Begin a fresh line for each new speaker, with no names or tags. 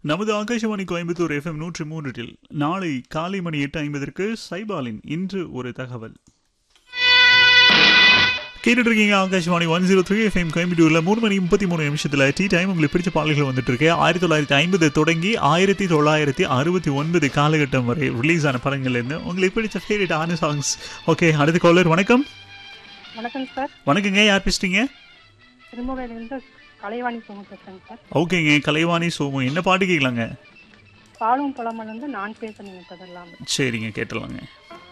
நமது ஆகாஷவாணி கோயம்புத்தூர் எஃப்எம் நூற்றி மூன்றில் நாளை காலை மணி எட்டு ஐம்பதற்கு சைபாலின் இன்று ஒரு தகவல் கேட்டுட்டு இருக்கீங்க Akashvani one zero three FM கோயம்புத்தூர்ல மூணு மணி முப்பத்தி மூணு நிமிஷத்துல டீ டைம் உங்களுக்கு பிடிச்ச பாடல்கள் வந்துட்டு இருக்கு ஆயிரத்தி தொள்ளாயிரத்தி ஐம்பது தொடங்கி ஆயிரத்தி தொள்ளாயிரத்தி அறுபத்தி ஒன்பது காலகட்டம் வரை ரிலீஸ் ஆன படங்கள்ல இருந்து உங்களுக்கு பிடிச்ச ஃபேவரட் ஆன சாங்ஸ் ஓகே அடுத்த காலர் வணக்கம்
வணக்கம் சார்
வணக்கங்க யார் பேசுறீங்க
திருமுறையிலிருந்து கலைவாணி சோமு பேசுறேங்க சார்
ஓகேங்க கலைவாணி சோமு என்ன பாட்டு கேட்கலாங்க
பாலும் பழமன் வந்து நான் பேச நினைப்பதெல்லாம்
சரிங்க கேட்டலாங்க